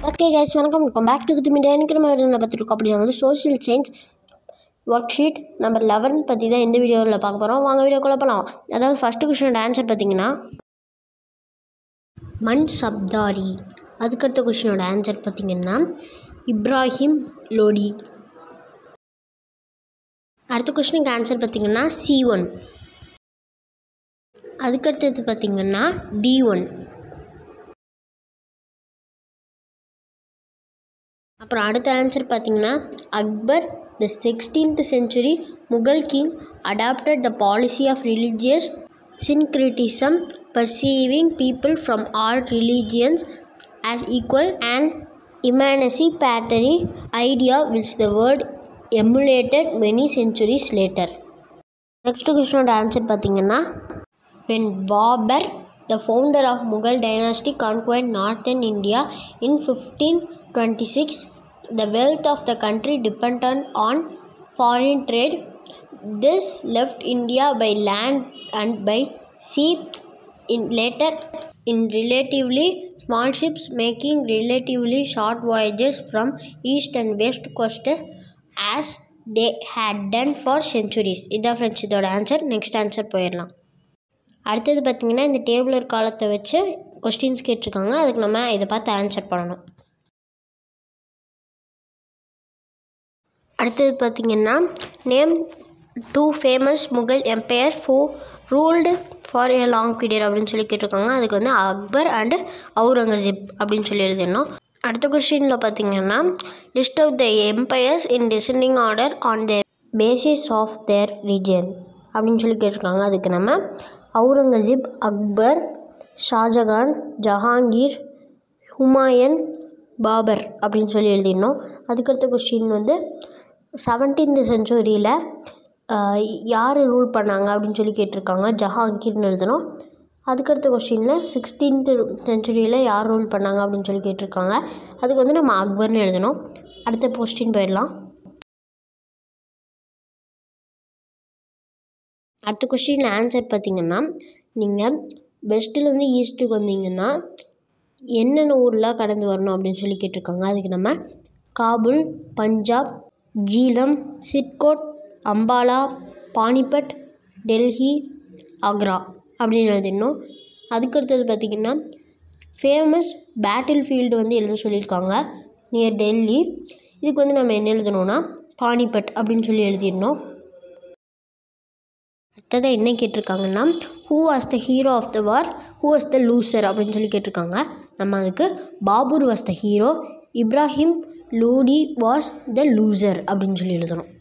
okay guys வணக்கம் welcome back to Kuthu media எனக்கு நம்ம வீடியோவில் பார்த்துருக்கோம் அப்படின்னா வந்து social science worksheet number eleven பற்றி தான் இந்த வீடியோவில் பார்க்க போகிறோம் வாங்க வீடியோக்குள்ளே போகலாம் அதாவது ஃபஸ்ட்டு கொஷனோட ஆன்சர் பார்த்தீங்கன்னா மண் சப்தாரி அதுக்கடுத்த கொஷினோட ஆன்சர் பார்த்தீங்கன்னா இப்ராஹிம் லோடி அடுத்த கொஷனுக்கு ஆன்சர் பார்த்தீங்கன்னா சி ஒன் அதுக்கடுத்தது பார்த்தீங்கன்னா டி ஒன் அப்புறம் அடுத்த ஆன்சர் பார்த்தீங்கன்னா Akbar the sixteenth century Mughal king adapted the policy of religious syncretism perceiving people from all religions as equal and emancipatory idea which the word emulated many centuries later next கொஸ்டினோட answer பார்த்தீங்கன்னா when Babur the founder of mughal dynasty conquered northern india in 1526 the wealth of the country depended on foreign trade this left india by land and by sea in later in relatively small ships making relatively short voyages from east and west coast as they had done for centuries இதான் friends இதோட answer next answer போயிடலாம் அடுத்தது பார்த்திங்கன்னா இந்த டேபிளர் காலத்தை வச்சு questions கேட்டிருக்காங்க அதுக்கு நம்ம இதை பார்த்து ஆன்சர் பண்ணணும் அடுத்தது பார்த்திங்கன்னா name two famous Mughal empires who ruled for a long period அப்படின்னு சொல்லி கேட்டிருக்காங்க அதுக்கு வந்து அக்பர் அண்டு அவுரங்கசீப் அப்படின்னு சொல்லி எழுதிடணும் அடுத்த கொஸ்டினில் பார்த்தீங்கன்னா list of the empires in descending order on the basis of their region அப்படின்னு சொல்லி கேட்டிருக்காங்க அதுக்கு நம்ம அவுரங்கசீப் அக்பர் ஷாஜகான் ஜஹாங்கீர் ஹுமாயன் பாபர் அப்படின்னு சொல்லி எழுதிடணும் அதுக்கடுத்த கொஸ்டின் வந்து செவன்டீன்த் செஞ்சுரியில் யார் ரூல் பண்ணாங்க அப்படின்னு சொல்லி கேட்டிருக்காங்க ஜஹாங்கீர்னு எழுதணும் அதுக்கடுத்த கொஸ்டினில் சிக்ஸ்டீன்த்து செஞ்சுரியில் யார் ரூல் பண்ணாங்க அப்படின்னு சொல்லி கேட்டிருக்காங்க அதுக்கு வந்து நம்ம அக்பர்னு எழுதணும் அடுத்த கொஸ்டின் போயிடலாம் அடுத்த கொஸ்டினில் ஆன்சர் பார்த்தீங்கன்னா நீங்கள் வெஸ்ட்டுலேருந்து ஈஸ்ட்டுக்கு வந்தீங்கன்னா என்னென்ன ஊர்லாம் கடந்து வரணும் அப்படின்னு சொல்லி கேட்டிருக்காங்க அதுக்கு நம்ம காபுல் பஞ்சாப் ஜீலம் சிட்கோட் அம்பாலா பானிபட் டெல்லி ஆக்ரா அப்படின்னு எழுதிடணும் அதுக்கடுத்தது பார்த்திங்கன்னா ஃபேமஸ் பேட்டில் ஃபீல்டு வந்து எழுத சொல்லியிருக்காங்க நியர் டெல்லி இதுக்கு வந்து நம்ம என்ன எழுதணும்னா பானிபட் அப்படின்னு சொல்லி எழுதிடணும் அடுத்ததாக என்ன கேட்டிருக்காங்கன்னா who was the hero of the war who was the loser அப்படின்னு சொல்லி கேட்டிருக்காங்க நம்ம அதுக்கு Babur was the hero Ibrahim Lodi was the loser அப்படின்னு சொல்லி எழுதணும்